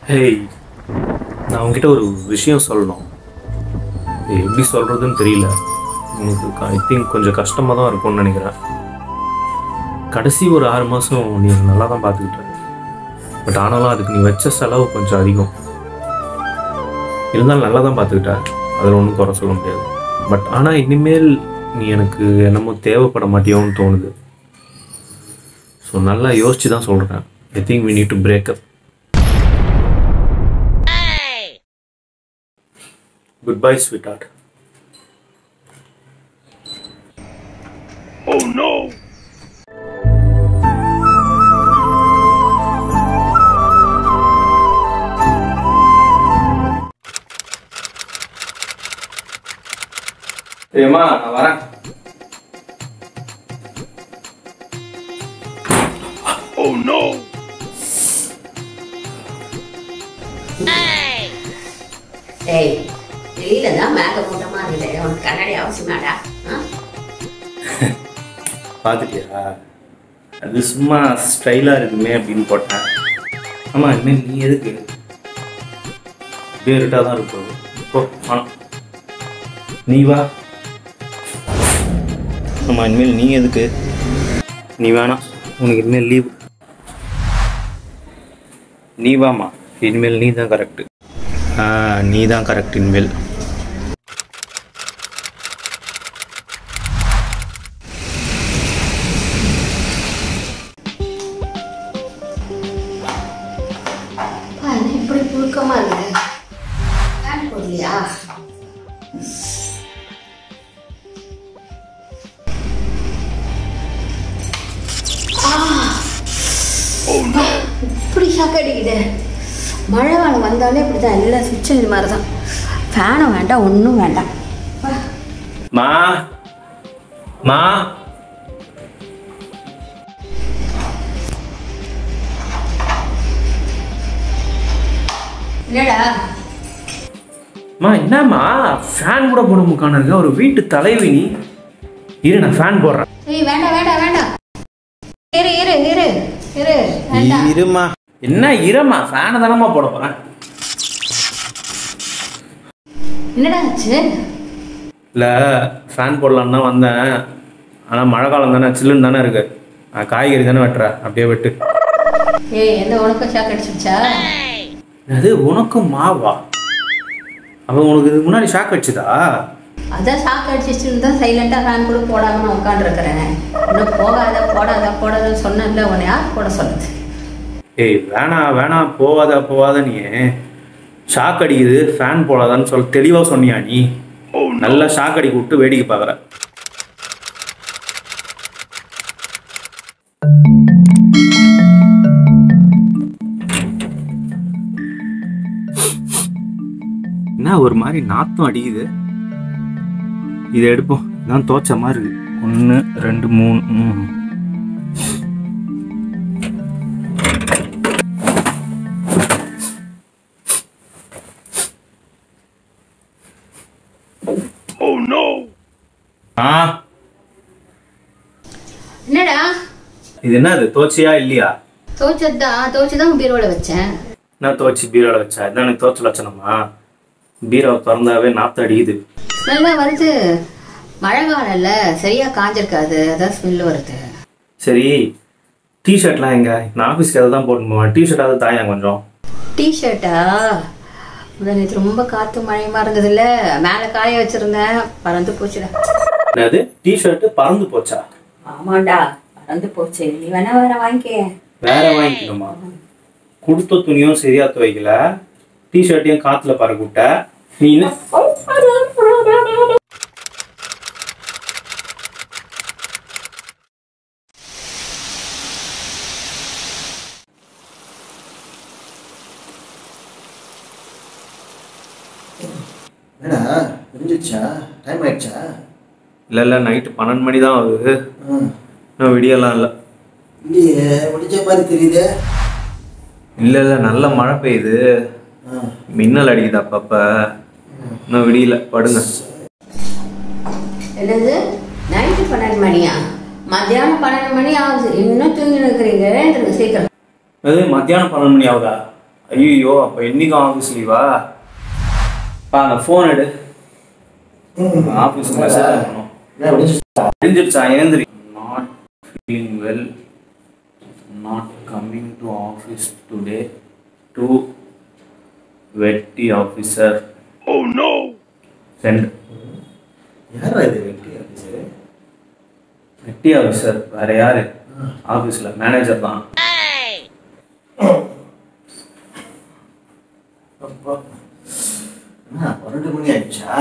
Hey நான் உங்ககிட்ட ஒரு விஷயம் சொல்லணும் இது எப்படி சொல்கிறதுன்னு தெரியல உனக்கு ஐ திங்க் கொஞ்சம் கஷ்டமாக தான் இருக்கும்னு நினைக்கிறேன் கடைசி ஒரு ஆறு மாதம் நீ என்னை நல்லா தான் பார்த்துக்கிட்ட பட் ஆனாலும் அதுக்கு நீ வச்ச செலவு கொஞ்சம் அதிகம் இருந்தாலும் நல்லா தான் பார்த்துக்கிட்ட அதில் ஒன்றும் குறை சொல்ல முடியாது பட் ஆனால் இனிமேல் நீ எனக்கு என்னமோ தேவைப்பட மாட்டியோன்னு தோணுது ஸோ நல்லா யோசிச்சு தான் சொல்கிறேன் I think we need to break up good bye sweetheart ஏம்மா நான் வரேன் ஏய் வெளியில தான் மேகமூட்டமா இருக்குது உனக்கு கண்ணாடி அவசியமாடா ஆ? பார்த்துட்டியா அது சும்மா ஸ்டைலாக இருக்குமே அப்படின்னு போட்டேன் ஆமாம் இனிமேல் நீ எதுக்கு இப்படியே இருட்டாக தான் இருக்கும் இப்போ ஆனால் நீ வா ஆமாம் இனிமேல் நீ எதுக்கு நீ வேணாம் உனக்கு இனிமேல் லீவ் நீ வாமா இனிமேல் நீ தான் கரெக்டு ஆ நீ தான் கரெக்ட் இனிமேல் அப்பா, என்ன இப்படி புழுக்கமா இருக்கு ஃபேன் போடலையா இப்படி ஷாக் அடிக்குது மழை காலம் வந்தாலே இப்படி தான் எல்லாம் சுவிட்சும் இது மாதிரி தான் ஃபேனும் வேண்டாம் ஒன்றும் வேண்டாம் அப்பா, மா மா என்னடா மா என்னம்மா ஃபேன் கூட போட முக்கான இருக்க ஒரு வீட்டு தலைவி நீ இரு நான் ஃபேன் போடுறேன் ஏய் வேண்டாம் வேண்டாம் வேண்டாம் இரு இரு இரு இரு வேண்டாம் இருமா என்ன இரமா ஃபேனை தானம்மா போட போறேன் என்னடா ஆச்சு இல்லை ஃபேன் போடலான்னு தான் வந்தேன் ஆனால் மழை காலம் தானே சில்லுன்னு தானே இருக்கு நான் காய்கறி தானே வெட்டுறேன் அப்படியே வெட்டு ஏய் என்ன உனக்கும் ஷாக் அடிச்சிருச்சா அது உனக்கும் மாவா அப்போ உனக்கு இதுக்கு முன்னாடி ஷாக் அடிச்சுதா அதான் ஷாக் அடிச்சிச்சுன்னு தான் சைலண்டாக ஃபேன் கூட போடாம நான் உட்காந்துருக்கிறேன் இன்னும் போகாத போடாத போடாதன்னு சொன்னேன்ல உன்னை யார் போட சொன்னது ஏய் வேணாம் வேணாம் போவாத போவாத நீ ஷாக் அடிக்குது ஃபேன் போடாதான்னு சொல்ல தெளிவாக சொன்னியா நீ நல்லா ஷாக் அடிக்க விட்டு வேடிக்கை பார்க்குற என்ன ஒரு மாதிரி நாத்தம் அடிக்குது இதை எடுப்போம் இதான் தோச்ச மாதிரி இருக்கு ஒன்று ரெண்டு மூணு ம் ஆ என்னடா இது என்னது தோச்சியா இல்லையா தோச்சது தான் தோச்சு தான் பீரோல வச்சேன் நான் துவச்சி பீரோல வச்சா இதான் எனக்கு துவச்சல் வச்சனம்மா பீரோவை திறந்தாவே நாத்தம் அடிக்குது ஸ்மெல்லாக வருது மழை காலம் இல்லை சரியா காஞ்சிருக்காது அதான் ஸ்மெல் வருது சரி டிஷர்ட்லாம் எங்க நான் ஆஃபீஸ்க்கு அதை தான் போட்டு போவேன் டிஷர்ட்டாவது தாயா கொஞ்சம் டிஷர்ட்டா முதல் நேற்று ரொம்ப காற்று மழையுமா இருந்ததுல்ல மேலே காய வச்சிருந்தேன் பறந்து போச்சுடா என்னது டிஷர்ட்டு பறந்து போச்சா ஆமாண்டா பறந்து போச்சு நீ வேணா வேற வாங்கிக்க வேற வாங்கிக்கணுமா கொடுத்த துணியும் சரியா துவைக்கல டிஷர்ட்டையும் காத்துல பறக்க விட்ட நீ என்ன என்னடா முடிஞ்சிடுச்சா டைம் ஆயிடுச்சா இல்லை இல்லை நைட்டு பன்னெண்டு மணி தான் ஆகுது ஆ இன்னும் விடியெல்லாம் இல்லை இல்லையே முடிஞ்ச மாதிரி தெரியுதே இல்லை இல்லை நல்ல மழை பெய்யுது ஆ மின்னல் அடிக்குது அப்பப்ப இன்னும் விடியல படுங்க என்னது நைட்டு பன்னெண்டு மணியா மத்தியானம் பன்னெண்டு மணி ஆகுது இன்னும் தூங்கி நிற்கிறீங்க எழுந்துருங்க சீக்கிரம் அது மத்தியானம் பன்னெண்டு மணி ஆகுதா ஐயோ அப்போ என்னைக்கும் ஆஃபீஸ் லீவா பா அந்த ஃபோன் எடு ஆஃபீஸ் மெசேஜ் பண்ணணும் என்ன விடிஞ்சிச்சா தெரிஞ்சிருச்சா ஏந்திரி not feeling well not coming to office today to வெட்டி ஆஃபீஸர் ஓ நோ சென்ட் யாரா இது வெட்டி ஆஃபீஸரு வெட்டி ஆஃபீஸர் வேற யாரு ஆஃபீஸில் மேனேஜர் தான் அப்பா என்ன பன்னெண்டு மணி ஆயிடுச்சா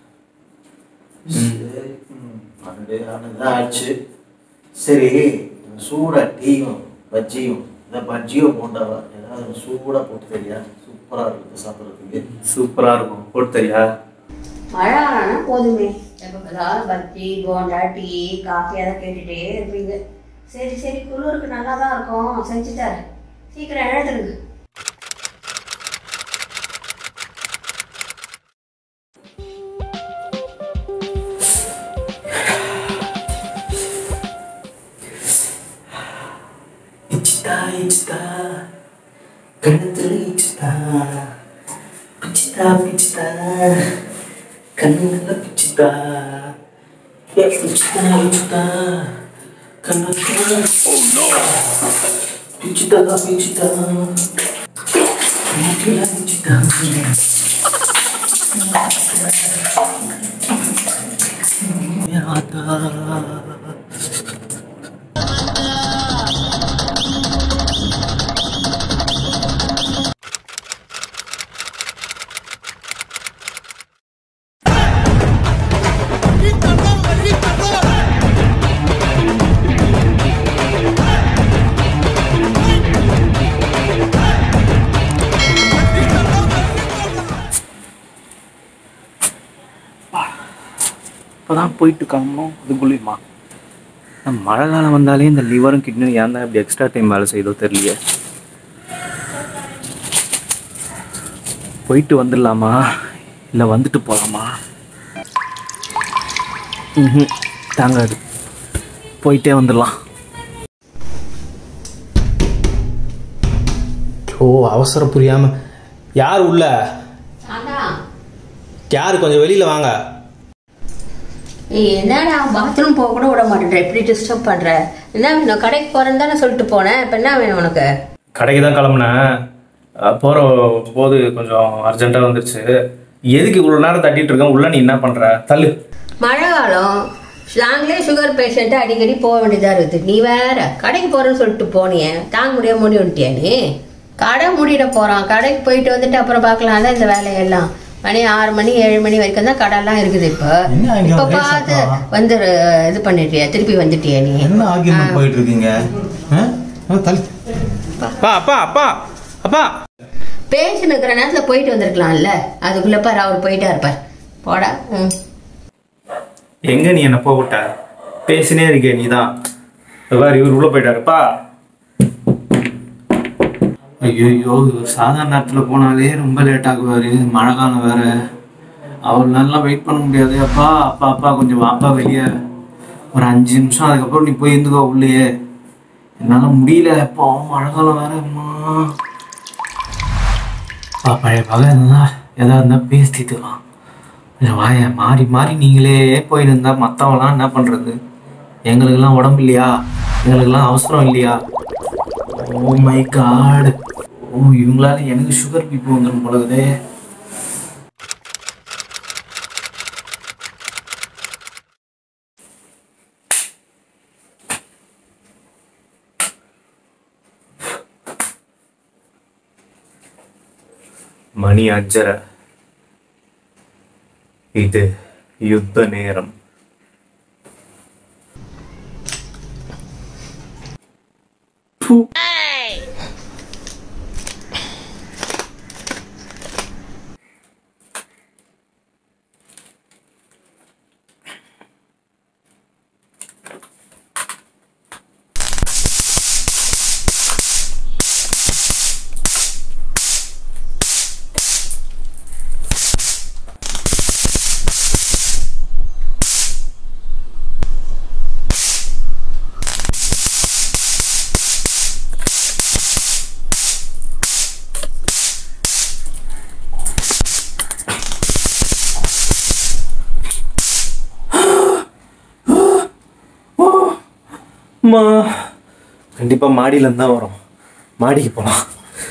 சரி ம், பன்னெண்டு ஆனதுதான் ஆச்சு சரி சூடா டீயும் பஜ்ஜியும் இந்த பஜ்ஜியோ போண்டாவா ஏதாவது சூடா போட்டு தெரியா சூப்பரா இருக்குது சாப்பிட்றதுக்கு சூப்பராக இருக்கும் போட்டு தெரியா மழை ஆனா போதுமே எப்போ பார்த்தாலும் பஜ்ஜி போண்டா டீ காஃபி அதெல்லாம் கேட்டுட்டே இருப்பீங்க சரி சரி குளிருக்கு நல்லா தான் இருக்கும் செஞ்சு தரேன் சீக்கிரம் எழுதுருங்க இச்சிதா இச்சிதா கண்ணத்துல இச்சிதா பிச்சிதா பிச்சிதா கண்ணுல பிச்சிதா பிச்சிதா இச்சிதா கண்ணத்துல பிச்சிதா பிச்சிதா கண்ணுல பிச்சிதா யாதா இப்போ தான் போயிட்டு கிளம்பணும் அதுக்குள்ளேயுமா மழை காலம் வந்தாலே இந்த லிவரும் கிட்னி ஏன் தான் இப்படி எக்ஸ்ட்ரா டைம் வேலை செய்தோ தெரியலையே போயிட்டு வந்துடலாமா இல்லை வந்துட்டு போகலாமா ம் தாங்காது போயிட்டே வந்துடலாம் ஓ அவசரம் புரியாம யார் உள்ள அதான் யார் கொஞ்சம் வெளியில வாங்க ஏய் என்னடா பாத்ரூம் போக கூட விட மாட்டேன்ற எப்படி டிஸ்டர்ப் பண்ற என்ன வேணும் கடைக்கு போறேன்னு தானே சொல்லிட்டு போனேன் இப்போ என்ன வேணும் உனக்கு கடைக்கு தான் கிளம்புனேன் போகிற போது கொஞ்சம் அர்ஜென்ட்டாக வந்துருச்சு எதுக்கு இவ்வளோ நேரம் தட்டிட்டு இருக்கேன் உள்ள நீ என்ன பண்ணுற தள்ளு மழை காலம் நாங்களே சுகர் பேஷண்ட்டு அடிக்கடி போக வேண்டியதாக இருக்குது நீ வேற கடைக்கு போகிறேன்னு சொல்லிட்டு போனியே தாங்க முடியாம முடி வந்துட்டியா நீ கடை மூடிட போகிறான் கடைக்கு போயிட்டு வந்துட்டு அப்புறம் பார்க்கலாம்ல இந்த வேலையெல்லாம் மணி ஆறு மணி ஏழு மணி வரைக்கும் தான் கடைலாம் இருக்குது இப்போ என்ன இங்க இப்போ ஒரே பார்த்து சத்தம்? வந்து இது பண்ணிட்டியா திருப்பி வந்துட்டியா நீ என்ன ஆர்கியூமெண்ட் போயிட்டு இருக்கீங்க ஆ? ஆ, தள்ளி அப்பா அப்பா அப்பா அப்பா பேசின்னு இருக்கிற நேரத்தில் போயிட்டு வந்திருக்கலாம்ல அதுக்குள்ளே பாரு அவர் போயிட்டா இருப்பார் போடா ம் எங்க நீ என்ன போக விட்ட பேசினே இருக்கே நீ தான் வேறு இவர் உள்ள போயிட்டாருப்பா ஐயோ இவர் சாதாரண நேரத்தில் போனாலே ரொம்ப லேட் ஆகுவார் மழை காலம் வேற அவர் நல்லா வெயிட் பண்ண முடியாது அப்பா அப்பா அப்பா கொஞ்சம் வாப்பா வெளியே ஒரு அஞ்சு நிமிஷம் அதுக்கப்புறம் நீ போய் இருந்துக்கோ உள்ளேயே என்னால் முடியல இப்போ மழை காலம் வேற அம்மா அப்பா பழைய பகை இருந்தா எதா இருந்தால் பேசிட்டுலாம் கொஞ்சம் வாய மாறி மாறி நீங்களே போயிட்டு இருந்தா மற்றவங்களாம் என்ன பண்ணுறது எங்களுக்கெல்லாம் உடம்பு இல்லையா எங்களுக்கெல்லாம் அவசரம் இல்லையா ஓ மை காட் ஓ இவங்களால எனக்கு சுகர் பிபி வந்துடும் பொழுதே மணி அஞ்சரை இது யுத்த நேரம் அம்மா கண்டிப்பாக மாடியிலேருந்து தான் வரும் மாடிக்கு போகலாம்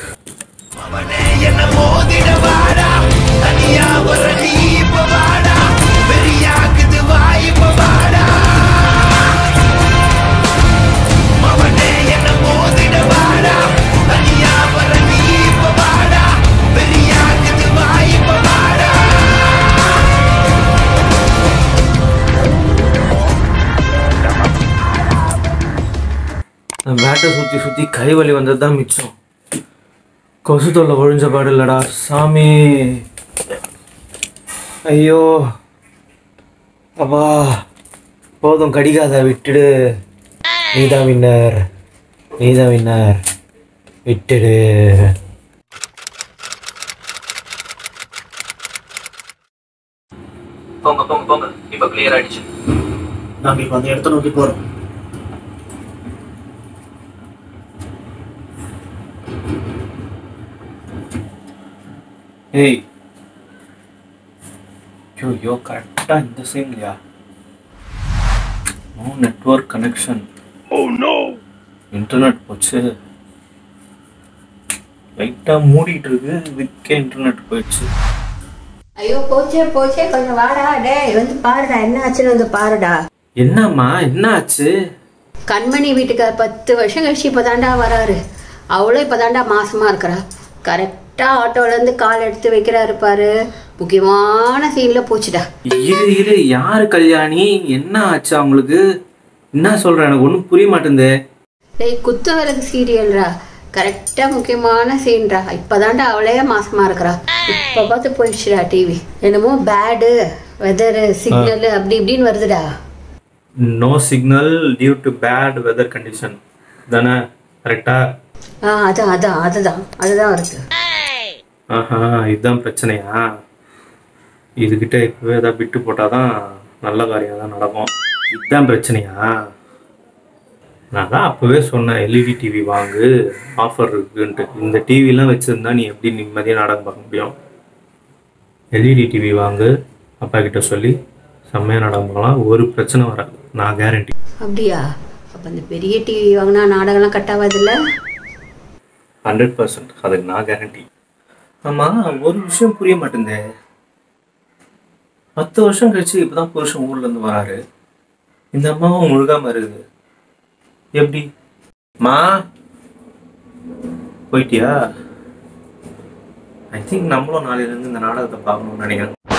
பேட்டை சுற்றி சுற்றி கை வலி வந்தது தான் மிச்சம் கொசு தொல்லை ஒழிஞ்ச பாடு இல்லடா சாமி ஐயோ அப்பா போதும் கடிக்காத விட்டுடு நீதான் வின்னர் நீதான் வின்னர் விட்டுடு போங்க போங்க போங்க இப்ப கிளியர் ஆயிடுச்சு நாங்கள் இப்போ அந்த இடத்த நோக்கி போகிறோம் ஏய் ஐயோ கரெக்டாக இந்த சீன்லையா no network connection oh no internet போச்சு லைட்டாக மூடிட்டு இருக்கு இதுக்கே இன்டர்நெட் போயிடுச்சு ஐயோ போச்சே போச்சே கொஞ்சம் வாடா டேய் வந்து பாருடா என்ன ஆச்சுன்னு வந்து பாருடா என்னம்மா என்ன ஆச்சு கண்மணி வீட்டுக்கார் பத்து வருஷம் கழிச்சு இப்போதாண்டா வராரு அவளும் இப்போதாண்டா மாசமா இருக்கிறா கரெக்டாக ஆட்டோலேருந்து கால் எடுத்து வைக்கிறாரு பாரு முக்கியமான சீனில் போச்சுடா இரு இரு யாரு கல்யாணி என்ன ஆச்சு அவங்களுக்கு என்ன சொல்ற எனக்கு ஒன்றும் புரிய மாட்டேங்குதே டேய் குத்து விறகு சீரியல்ரா கரெக்டாக முக்கியமான சீன்ரா இப்போதாண்டா அவளே மாசமா இருக்கிறா இப்போ பார்த்து போயிடுச்சுடா டிவி என்னமோ பேடு வெதரு சிக்னல் அப்படி இப்படின்னு வருதுடா no signal due to bad weather condition தானே கரெக்டா ஆ அதான் அதான் அதுதான் அதுதான் வருது ஆஹா இதுதான் பிரச்சனையா இதுகிட்ட இப்போவே ஏதாவது விட்டு போட்டால் தான் நல்ல காரியம் தான் நடக்கும் இதுதான் பிரச்சனையா நான் தான் அப்போவே சொன்னேன் எல்இடி டிவி வாங்கு ஆஃபர் இருக்குன்ட்டு இந்த டிவிலாம் வச்சுருந்தா நீ எப்படி நிம்மதியாக நாடகம் பார்க்க முடியும் எல்இடி டிவி வாங்கு அப்பா கிட்ட சொல்லி செம்மையாக நாடகம் பார்க்கலாம் ஒரு பிரச்சனை வராது நான் கேரண்டி அப்படியா அப்போ அந்த பெரிய டிவி வாங்கினா நாடகம்லாம் கட் ஆகாதுல்ல ஹண்ட்ரட் பர்சன்ட் அதுக்கு நான் கேரண்டி ஆமாம் ஒரு விஷயம் புரிய மாட்டேங்குதே பத்து வருஷம் கழிச்சு இப்பதான் புருஷன் ஊர்ல இருந்து வராரு இந்த அம்மாவும் முழுகாம இருக்குது எப்படி மா போயிட்டியா ஐ திங்க் நம்மளும் நாளையில இருந்து இந்த நாடகத்தை பார்க்கணும்னு நினைக்கிறேன்